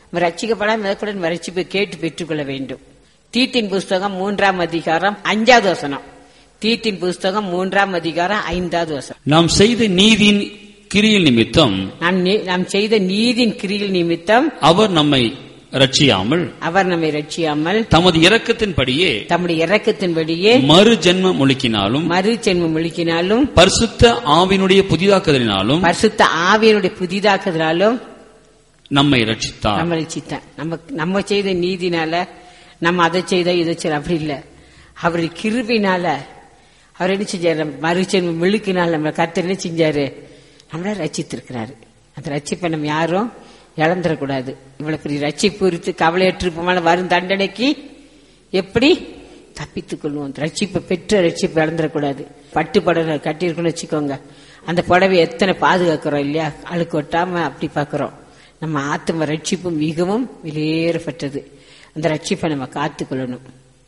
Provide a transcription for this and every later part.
நம்ம ரட்சிக்கப்படாம முதற்கூட நம்ம ரட்சிப்பை கேட்டு பெற்றுக்கொள்ள வேண்டும் தீத்தின் புஸ்தகம் மூன்றாம் அதிகாரம் அஞ்சாவது வசனம் தீத்தின் புஸ்தகம் மூன்றாம் அதிகாரம் ஐந்தாவது வசனம் நாம் செய்த நீதியின் கிரியில் நிமித்தம் நாம் நி- நாம் செய்த நீதின் கிரியில் நிமித்தம் அவர் நம்மை ரட்சியாமல் அவர் நம்மை ரட்சியாமல் தமது இரக்கத்தின்படியே தம்முடைய இரக்கத்தின்படியே மறு ஜென்மம் ஒழுக்கினாலும் மறு ஜென்மம் விழுக்கினாலும் பரிசுத்த ஆவினுடைய புதிதாக்குதலினாலும் பரிசுத்த ஆவியனுடைய புதிதாக்குதலாலும் நம்மை ரட்சித்தார் நம்ம ரட்சித்தான் நம்ம நம்ம செய்த நீதினால நம்ம அதை செய்த இதை செய்த அப்படி இல்ல அவருடைய கிருபினால அவர் என்ன செஞ்சாரு நம்ம மறுஜென்மம் விழுக்கினால நம்ம கர்த்தர் என்ன செஞ்சாரு நம்மள ரட்சித்திருக்கிறாரு அந்த ரட்சிப்பை நம்ம யாரும் இழந்துடக்கூடாது இவ்வளவு பெரிய ரட்சிப்பு குறித்து கவலையற்றிருப்போமான வரும் தண்டனைக்கு எப்படி தப்பித்துக் கொள்வோம் ரட்சிப்பை பெற்ற ரட்சிப்பை இழந்துடக்கூடாது பட்டு புடவை கட்டியிருக்கணும்னு வச்சுக்கோங்க அந்த புடவை எத்தனை பாதுகாக்கிறோம் இல்லையா அழுக்கு ஒட்டாம அப்படி பார்க்கிறோம் நம்ம ஆத்ம ரட்சிப்பு மிகவும் விலையேறப்பட்டது அந்த ரட்சிப்பை நம்ம காத்துக்கொள்ளணும்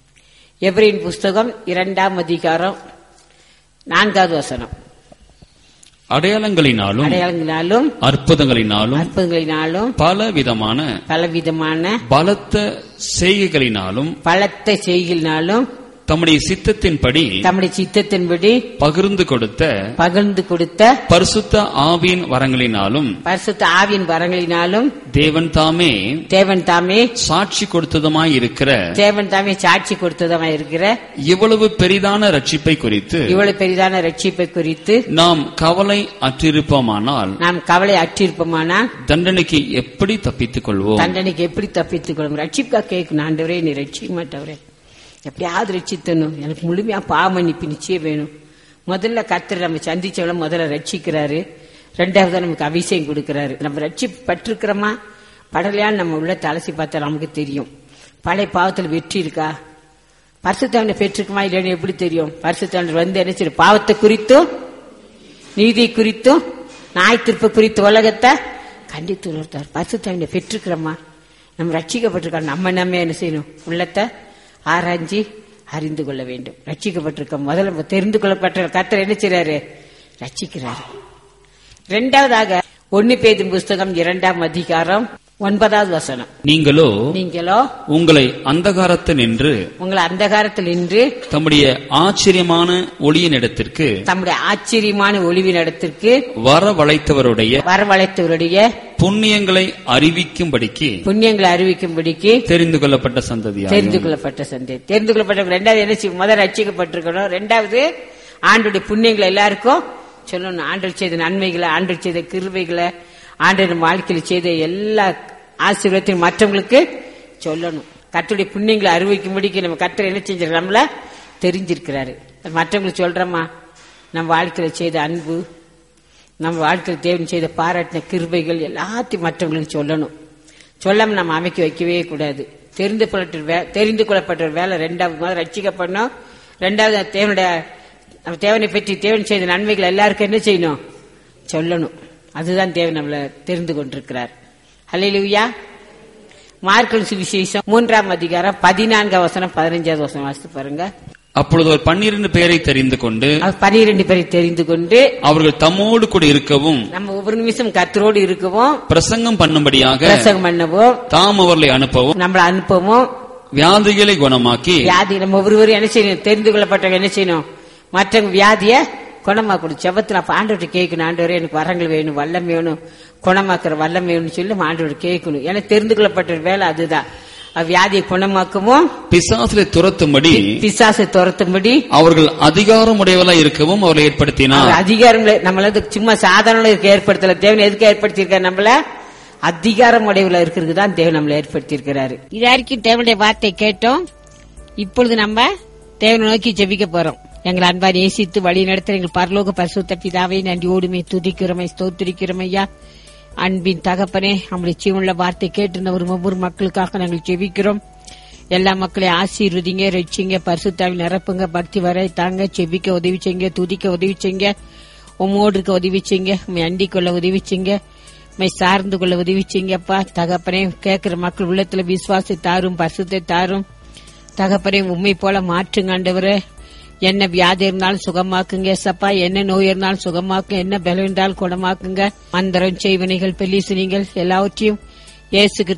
எவரின் புஸ்தகம் இரண்டாம் அதிகாரம் நான்காவது வசனம் அடையாளங்களினாலும் அடையாளங்களினாலும் அற்புதங்களினாலும் அற்புதங்களினாலும் பல விதமான பலவிதமான பலத்த செய்கைகளினாலும் பலத்த செய்களினாலும் தம்முடைய சித்தத்தின்படி தம்முடைய சித்தத்தின்படி பகிர்ந்து கொடுத்த பகிர்ந்து கொடுத்த பரிசுத்த ஆவியின் வரங்களினாலும் பரிசுத்த ஆவியின் வரங்களினாலும் தேவன் தாமே தேவன் தாமே சாட்சி கொடுத்ததுமாய் இருக்கிற தேவன் தாமே சாட்சி கொடுத்ததமா இருக்கிற இவ்வளவு பெரிதான ரட்சிப்பை குறித்து இவ்வளவு பெரிதான ரட்சிப்பை குறித்து நாம் கவலை அற்றிருப்போமானால் நாம் கவலை அற்றிருப்போமானால் தண்டனைக்கு எப்படி தப்பித்துக் கொள்வோம் தண்டனைக்கு எப்படி தப்பித்துக் கொள்ளும் ரட்சிப்பா கேட்கணும் ஆண்டவரே நீ ரட்சிக்க மாட்டவரே எப்படியாவது ரட்சித்தணும் எனக்கு முழுமையா பாவமன்னிப்பு நிச்சயம் வேணும் முதல்ல கர்த்தர் நம்ம சந்திச்சவள முதல்ல ரட்சிக்கிறாரு ரெண்டாவது நமக்கு அபிஷேகம் கொடுக்கிறாரு நம்ம ரட்சிப்பட்டிருக்கிறோமா படலையான்னு நம்ம உள்ள தலசி பார்த்தா நமக்கு தெரியும் பழைய பாவத்தில் வெற்றி இருக்கா பரிசுத்தவனை பெற்றிருக்குமா இல்லைன்னு எப்படி தெரியும் பரிசுத்தவனர் வந்து என்ன செய்யும் பாவத்தை குறித்தும் நீதி குறித்தும் நாய் திருப்ப குறித்து உலகத்தை கண்டித்து உணர்த்தார் பரிசுத்தவனை பெற்றிருக்கிறோமா நம்ம ரட்சிக்கப்பட்டிருக்கோம் நம்ம நம்ம என்ன செய்யணும் உள்ளத்தை ஆராய்ஞ்சி அறிந்து கொள்ள வேண்டும் ரட்சிக்கப்பட்டிருக்கோம் முதல்ல நம்ம தெரிந்து கொள்ளப்பட்ட கர்த்தர் என்ன செய்றாரு ரட்சிக்கிறாரு இரண்டாவதாக ஒன்னு பேதின் புஸ்தகம் இரண்டாம் அதிகாரம் ஒன்பதாவது வசனம் நீங்களோ நீங்களோ உங்களை அந்தகாரத்தில் நின்று உங்களை அந்தகாரத்தில் நின்று தம்முடைய ஆச்சரியமான ஒளியினிடத்திற்கு தம்முடைய ஆச்சரியமான ஒளிவின் இடத்திற்கு வரவழைத்தவருடைய வரவழைத்தவருடைய புண்ணியங்களை அறிவிக்கும்படிக்கு புண்ணியங்களை அறிவிக்கும்படிக்கு தெரிந்து கொள்ளப்பட்ட சந்ததியாகும் தெரிந்து கொள்ளப்பட்ட சந்தை தெரிந்து கொள்ளப்பட்ட ரெண்டாவது என்ன செய்யும் முதல் ரட்சிக்கப்பட்டிருக்கணும் ரெண்டாவது ஆண்டுடைய புண்ணியங்களை எல்லாருக்கும் சொல்லணும் ஆண்டு செய்த நன்மைகளை ஆண்டு செய்த கிருபைகளை ஆண்டு நம்ம வாழ்க்கையில் செய்த எல்லா ஆசீர்வாதத்தையும் மற்றவங்களுக்கு சொல்லணும் கர்த்தருடைய புண்ணியங்களை அறிவிக்கும்படிக்கு நம்ம கர்த்தர் என்ன செஞ்சிரு நம்மள தெரிஞ்சிருக்கிறாரு மற்றவங்களுக்கு சொல்றோமா நம்ம வாழ்க்கையில செய்த அன்பு நம்ம வாழ்க்கையில் தேவன் செய்த பாராட்டின கிருபைகள் எல்லாத்தையும் மற்றவங்களுக்கு சொல்லணும் சொல்லாம நம்ம அமைக்க வைக்கவே கூடாது தெரிந்து கொள்ளப்பட்ட வே- தெரிந்து கொள்ளப்பட்ட ஒரு வேலை ரெண்டாவது முதல் ரட்சிக்கப்படணும் ரெண்டாவது தேவனுடைய நம்ம தேவனை பற்றி தேவன் செய்த நன்மைகள் எல்லாருக்கும் என்ன செய்யணும் சொல்லணும் அதுதான் தேவன் நம்மளை தெரிந்து கொண்டிருக்கிறார் ஹalleluya மார்க்கல் சுவிசேஷம் மூன்றாம் அதிகாரம் பதினான்காம் வசனம் பதினஞ்சாவது வசனம் வாசித்து பாருங்க அப்பொழுது ஒரு பன்னிரண்டு பேரை தெரிந்து கொண்டு அவர் பனிரெண்டு பேரை தெரிந்து கொண்டு அவர்கள் தம்மோடு கூட இருக்கவும் நம்ம ஒவ்வொரு நிமிஷம் கத்தரோடு இருக்கவும் பிரசங்கம் பண்ணும்படியாக பிரசங்கம் பண்ணவும் தாம் அவர்களை அனுப்பவும் நம்மளை அனுப்பவும் வியாதிகளை குணமாக்கி வியாதி நம்ம ஒவ்வொருவரும் என்ன செய்யணும் தெரிந்து கொள்ளப்பட்டவங்க என்ன செய்யணும் மற்றவங்க வியாதிய குணமாக்கணும் செவத்துல அப்ப ஆண்டவர்கிட்ட கேட்கணும் ஆண்டவரே எனக்கு வரங்கள் வேணும் வல்லம் வேணும் குணமாக்குற வல்லம் வேணும்னு சொல்லி நம்ம ஆண்டவர் கேட்கணும் ஏன்னா தெரிந்து கொள்ளப்பட்ட ஒரு வேலை அதுதான் அது வியாதியை குணமாக்கவும் பிசாசிலை துரத்தும்படி பிசாசை துரத்தும்படி அவர்கள் அதிகாரம் உடையவர்களா இருக்கவும் அவர்களை ஏற்படுத்தினார் அவர் அதிகாரம் நம்மள வந்து சும்மா சாதாரண இருக்க ஏற்படுத்தல தேவன் எதுக்கு ஏற்படுத்தியிருக்காரு நம்மள அதிகாரம் உடையவுல இருக்கிறது தான் தேவன் நம்மளை ஏற்படுத்தியிருக்கிறாரு இது வரைக்கும் தேவனுடைய வார்த்தை கேட்டோம் இப்பொழுது நம்ம தேவனை நோக்கி ஜெபிக்க போறோம் எங்களை அன்பா நேசித்து வழி நடத்துற எங்கள் பரலோக பரிசுத்த பிதாவை நன்றியோடுமே துதிக்கிறோமை ஸ்தோத்திரிக்கிறோம் ஐயா அன்பின் தகப்பனே நம்முடைய ஜீவனுள்ள வார்த்தை கேட்டிருந்த ஒரு ஒவ்வொரு மக்களுக்காக நாங்கள் ஜெபிக்கிறோம் எல்லா மக்களையும் ஆசீர்வதிங்க ரட்சிங்க பரிசுத்தாவில் நிரப்புங்க பக்தி வரை தாங்க செபிக்க உதவி செய்யுங்க துதிக்க உதவி செய்யுங்க உம்மோடு இருக்க உதவி செய்யுங்க உண்மை அண்டிக் கொள்ள உதவி செய்யுங்க உண்மை சார்ந்து கொள்ள உதவி செய்யுங்கப்பா தகப்பனே கேட்கிற மக்கள் உள்ளத்துல விசுவாசத்தை தாரும் பரிசுத்தை தாரும் தகப்பனே உண்மை போல மாற்றுங்க ஆண்டவரே என்ன வியாதி இருந்தாலும் சுகமாக்குங்க சப்பா என்ன நோய் இருந்தாலும் சுகமாக்குங்க என்ன பலம் இருந்தாலும் குணமாக்குங்க மந்திரம் செய்வனைகள் பெலிசுனிகள் எல்லாவற்றையும் இயேசு